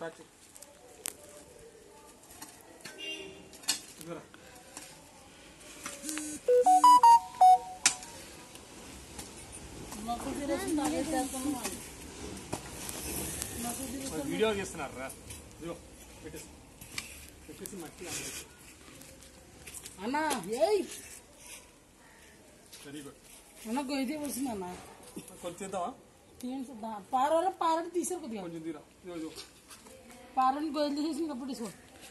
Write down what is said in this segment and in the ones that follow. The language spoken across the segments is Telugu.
స్టార్ట్ చేయి ఇదిగోరా. మాకు తినేసి నాకే చేస్తున్నాం అది. మాకు తినేసి మరి వీడియో చేస్తున్నారు రా ఇదిగో పెట్టేసి పెట్టేసి మట్టి ఆంధ్రేసి అన్న ఏయ్ వెరీ గుడ్ అన్న గొయ్యి వస్తుంది అన్న కొంచెం తిందామా తీయండి పారలో పారని తీసారు కొద్దిగా కొంచెం తీరా ఇదిగో ఇదిగో పారని గొయ్యలు తీసేసి ఇంకప్పుడు తీసుకో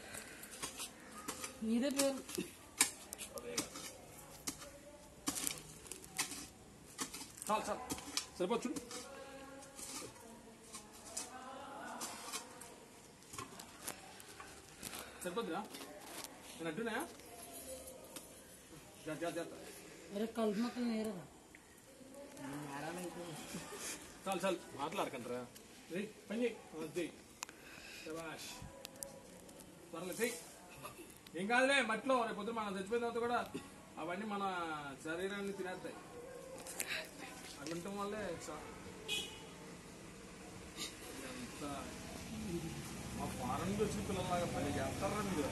నీదే పేరు చాలు చాలు సరిపోదు చూడు సరిపోద్దురా నేను అంటున్నా జాగ్రత్త జాగ్రత్త అరే కలుపు మొక్కలు నేరరా చాలు చాలు మాట్లాడకంటారా రే పని చేయి ఆ, చేయి శబాష్ పర్లేదు చెయ్యి ఏం కాదులే మట్లో రేపు పొద్దున మనం చచ్చిపోయిన తర్వాత కూడా అవన్నీ మన శరీరాన్ని తినేస్తాయి అవి ఉండటం వల్లే చా- ఎంత మా ఫారెన్ నుంచి వచ్చిన పిల్లలాగా పని చేస్తారా మీరు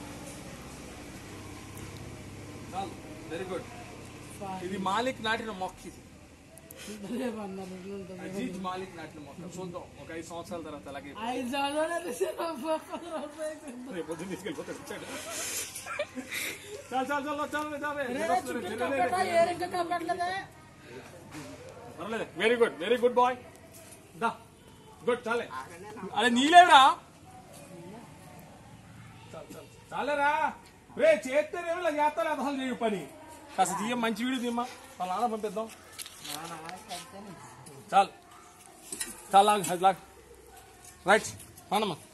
చాలు వెరీ గుడ్ ఇది మాలిక్ నాటిన మొక్క ఇది రేపు అన్నారు ఇట్లా ఉంటుంది. అజీజ్ మాలిక్ నాటిన మొక్క చూద్దాం ఒక ఐదు సంవత్సరాల తర్వాత అలాగే ఐదు సంవత్సరాలు రేపు రేపు పొద్దున్న తీసుకెళ్ళిపోతాడు ఇచ్చాడు చాలు చాలు చాలు చాలు చాలు చుట్టూ కప్పేటా ఏరు ఇంకా కప్పట్లేదే పర్లేదు very good very good boy దా గుడ్ చాలే అరే నీలేరా చాలు, చాలు. చాలేరా రే చేస్తేనేమో ఇలా చేస్తా లేదా అసలు చేయు పని కాస్త తీయ మంచి వీడియో తీయమ్మా వాళ్ళ నాన్న పంపిద్దాం చాలు చాలు లాగ్ లాగ్ రైట్ అవునమ్మా